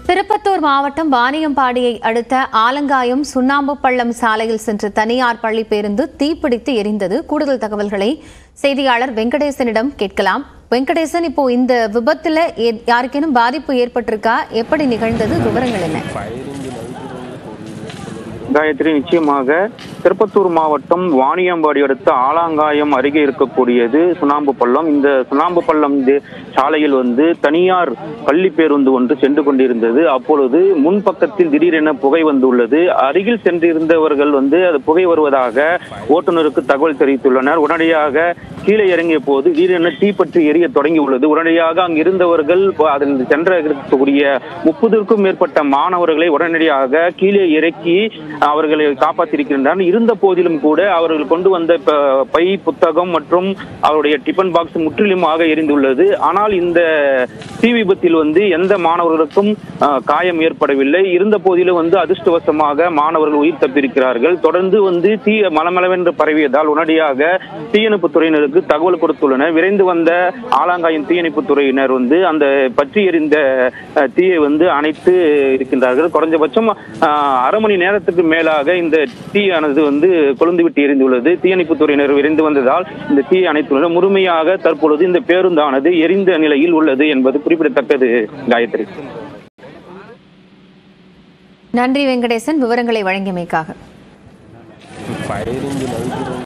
திருப்பத்தூர் மாவட்டம் வாணியம்பாடியை அடுத்த ஆலங்காயம் சுண்ணாம்பு பள்ளம் சாலையில் சென்ற தனியார் பள்ளி பேருந்து தீப்பிடித்து எரிந்தது கூடுதல் தகவல்களை செய்தியாளர் வெங்கடேசனிடம் கேட்கலாம் வெங்கடேசன் இப்போ இந்த விபத்துல ஏ- யாருக்கேனும் பாதிப்பு ஏற்பட்டிருக்கா எப்படி நிகழ்ந்தது விவரங்கள் என்ன காயத்ரி நிச்சயமாக திருப்பத்தூர் மாவட்டம் வாணியம்பாடி அடுத்த ஆலாங்காயம் அருகே இருக்கக்கூடியது சுண்ணாம்பு பள்ளம் இந்த சுண்ணாம்பு பள்ளம் இந்த சாலையில் வந்து தனியார் பள்ளி பேருந்து ஒன்று சென்று கொண்டிருந்தது அப்பொழுது முன்பக்கத்தில் திடீரென புகை வந்துள்ளது அருகில் சென்றிருந்தவர்கள் வந்து அது புகை வருவதாக ஓட்டுநருக்கு தகவல் தெரிவித்துள்ளனர் உடனடியாக கீழே இறங்கிய போது திடீரென தீப்பற்றி எரிய தொடங்கி உள்ளது உடனடியாக அங்கு இருந்தவர்கள் ப- அதில் சென்ற இருக்கக்கூடிய முப்பதுக்கும் மேற்பட்ட மாணவர்களை உடனடியாக கீழே இறக்கி அவர்களை காப்பாற்றியிருக்கின்றனர் இருந்த போதிலும் கூட அவர்கள் கொண்டு வந்த ப- பை புத்தகம் மற்றும் அவருடைய டிபன் பாக்ஸ் முற்றிலுமாக எரிந்துள்ளது ஆனால் இந்த தீ விபத்தில் வந்து எந்த மாணவர்களுக்கும் அஹ், காயம் ஏற்படவில்லை இருந்த போதிலும் வந்து அதிர்ஷ்டவசமாக மாணவர்கள் உயிர் தப்பியிருக்கிறார்கள் தொடர்ந்து வந்து தீ மலமளவென்று பரவியதால் உடனடியாக தீயணைப்பு துறையினருக்கு தகவல் கொடுத்துள்ளனர் விரைந்து வந்த ஆலாங்காயம் தீயணைப்பு துறையினர் வந்து அந்த பற்றி எரிந்த அஹ், தீயை வந்து அணைத்து இருக்கின்றார்கள் குறைஞ்சபட்சம் அஹ், அரை மணி நேரத்துக்கு மேலாக இந்த தீயானது வந்து கொழுந்துவிட்டு எரிந்துள்ளது தீயணைப்பு துறையினர் விரைந்து வந்ததால் இந்த தீயை அணைத்துள்ளனர் முழுமையாக தற்பொழுது இந்த பேருந்தானது எரிந்த நிலையில் உள்ளது என்பது குறிப்பிடத்தக்கது காயத்ரி நன்றி வெங்கடேசன் விவரங்களை வழங்கியமைக்காக ஃபயர் இன்ஜின்